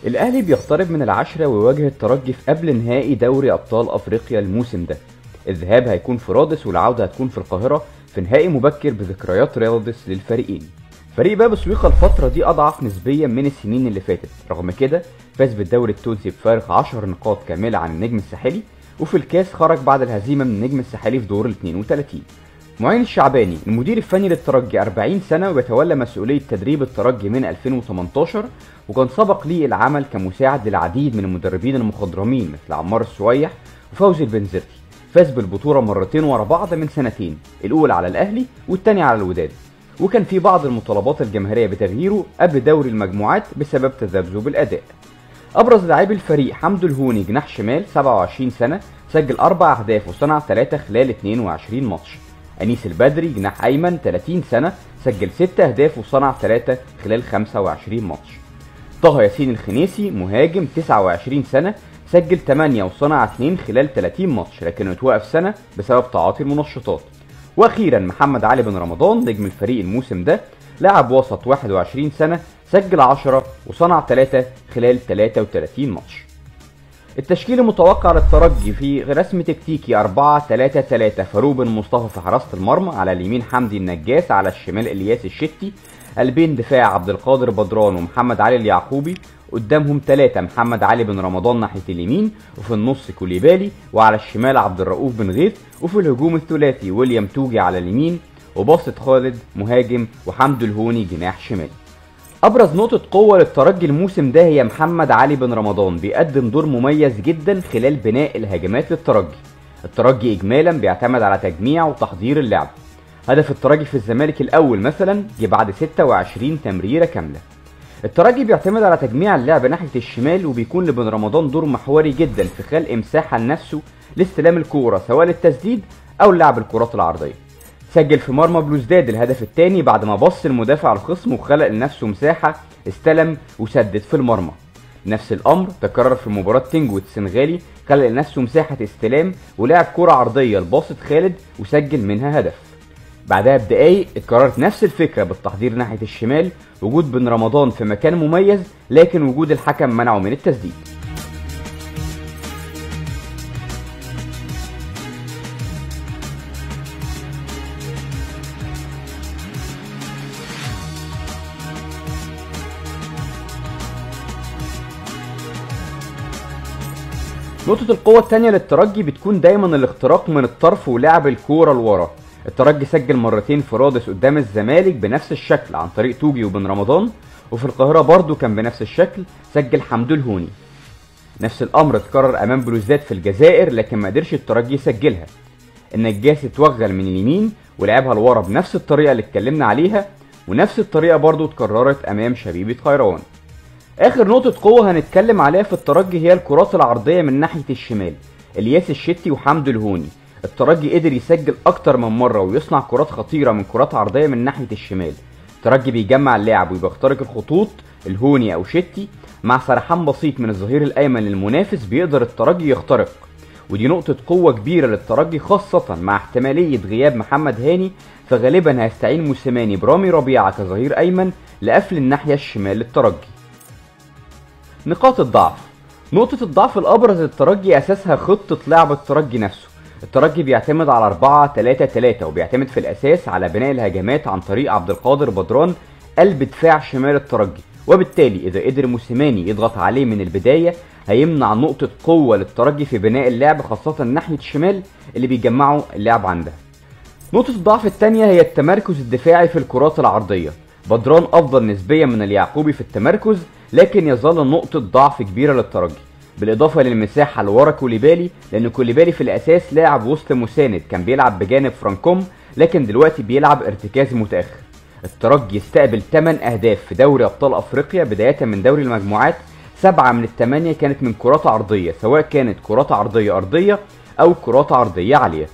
الأهلي بيقترب من العشرة ويواجه الترجي في قبل نهائي دوري أبطال أفريقيا الموسم ده الذهاب هيكون في رادس والعودة هتكون في القاهرة في نهائي مبكر بذكريات رادس للفريقين فريق باب سويقة الفترة دي أضعف نسبيا من السنين اللي فاتت رغم كده فاز بالدوري التونسي بفارق 10 نقاط كاملة عن النجم الساحلي وفي الكاس خرج بعد الهزيمة من النجم الساحلي في دور ال 32 معين الشعباني المدير الفني للترجي 40 سنة وبيتولى مسؤولية تدريب الترجي من 2018 وكان سبق ليه العمل كمساعد للعديد من المدربين المخضرمين مثل عمار السويح وفوزي البنزرتي فاز بالبطولة مرتين ورا بعض من سنتين الأولى على الأهلي والتانية على الوداد وكان في بعض المطالبات الجماهيرية بتغييره قبل دوري المجموعات بسبب تذبذب الأداء أبرز لاعبي الفريق حمدو الهوني جناح شمال 27 سنة سجل أربع أهداف وصنع ثلاثة خلال 22 ماتش أنيس البدري جناح أيمن 30 سنة سجل 6 أهداف وصنع 3 خلال 25 ماتش طه ياسين الخنيسي مهاجم 29 سنة سجل 8 وصنع 2 خلال 30 ماتش لكنه اتوقف سنة بسبب تعاطي المنشطات واخيرا محمد علي بن رمضان نجم الفريق الموسم ده لاعب وسط 21 سنة سجل 10 وصنع 3 خلال 33 ماتش التشكيل المتوقع للترجي في رسم تكتيكي 4 3 3 فاروق بن مصطفى في حراسة المرمى على اليمين حمدي النجاس على الشمال الياس الشتي قلبين دفاع عبد القادر بدران ومحمد علي اليعقوبي قدامهم ثلاثة محمد علي بن رمضان ناحية اليمين وفي النص كوليبالي وعلى الشمال عبد الرؤوف بن غيث وفي الهجوم الثلاثي ويليام توجي على اليمين وباسط خالد مهاجم وحمد الهوني جناح شمال ابرز نقطة قوة للترجي الموسم ده هي محمد علي بن رمضان بيقدم دور مميز جدا خلال بناء الهجمات للترجي الترجي اجمالا بيعتمد على تجميع وتحضير اللعب هدف الترجي في الزمالك الاول مثلا جه بعد 26 تمريرة كاملة الترجي بيعتمد على تجميع اللعب ناحية الشمال وبيكون لبن رمضان دور محوري جدا في خلق مساحة لنفسه لاستلام الكورة سواء للتسديد او لعب الكرات العرضية سجل في مرمى بلوزداد الهدف الثاني بعد ما بص المدافع الخصم وخلق لنفسه مساحة استلم وسدد في المرمى نفس الامر تكرر في مباراة تنجو السنغالي خلق لنفسه مساحة استلام ولعب كرة عرضية لباسط خالد وسجل منها هدف بعدها بدقايق اتكررت نفس الفكرة بالتحضير ناحية الشمال وجود بن رمضان في مكان مميز لكن وجود الحكم منعه من التسديد نقطة القوة التانية للترجي بتكون دايما الاختراق من الطرف ولعب الكورة لورا الترجي سجل مرتين في رادس قدام الزمالك بنفس الشكل عن طريق توجي وبن رمضان وفي القاهرة برضو كان بنفس الشكل سجل حمدو الهوني نفس الامر اتكرر امام بلوزداد في الجزائر لكن ما قدرش الترجي يسجلها النجاس اتوغل من اليمين ولعبها لورا بنفس الطريقة اللي اتكلمنا عليها ونفس الطريقة برضو اتكررت امام شبيبة خيروان اخر نقطة قوة هنتكلم عليها في الترجي هي الكرات العرضية من ناحية الشمال الياس الشتي وحمدو الهوني الترجي قدر يسجل اكتر من مرة ويصنع كرات خطيرة من كرات عرضية من ناحية الشمال الترجي بيجمع اللعب وبيخترق الخطوط الهوني او شتي مع سرحان بسيط من الظهير الايمن للمنافس بيقدر الترجي يخترق ودي نقطة قوة كبيرة للترجي خاصة مع احتمالية غياب محمد هاني فغالبا هيستعين موسيماني برامي ربيعة كظهير ايمن لقفل الناحية الشمال للترجي نقاط الضعف نقطة الضعف الأبرز للترجي أساسها خطة لعب الترجي نفسه الترجي بيعتمد على 4 3 3 وبيعتمد في الأساس على بناء الهجمات عن طريق عبد القادر بدران قلب دفاع شمال الترجي وبالتالي إذا قدر موسيماني يضغط عليه من البداية هيمنع نقطة قوة للترجي في بناء اللعب خاصة ناحية الشمال اللي بيجمعوا اللعب عندها نقطة الضعف الثانية هي التمركز الدفاعي في الكرات العرضية بدران أفضل نسبيا من اليعقوبي في التمركز لكن يظل نقطة ضعف كبيرة للترجي بالإضافة للمساحة اللي ورا كوليبالي لأن كوليبالي في الأساس لاعب وسط مساند كان بيلعب بجانب فرانكوم لكن دلوقتي بيلعب ارتكاز متأخر الترجي استقبل 8 أهداف في دوري أبطال أفريقيا بداية من دوري المجموعات سبعة من الثمانية كانت من كرات عرضية سواء كانت كرات عرضية أرضية أو كرات عرضية عالية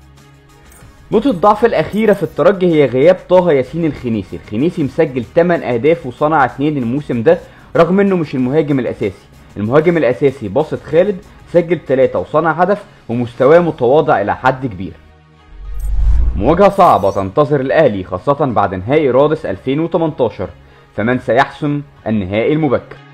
نقطة الضعف الأخيرة في الترجي هي غياب طه ياسين الخنيسي، الخنيسي مسجل 8 أهداف وصنع 2 الموسم ده رغم إنه مش المهاجم الأساسي، المهاجم الأساسي باسط خالد سجل 3 وصنع هدف ومستواه متواضع إلى حد كبير. مواجهة صعبة تنتظر الأهلي خاصة بعد نهائي رادس 2018 فمن سيحسم النهائي المبكر؟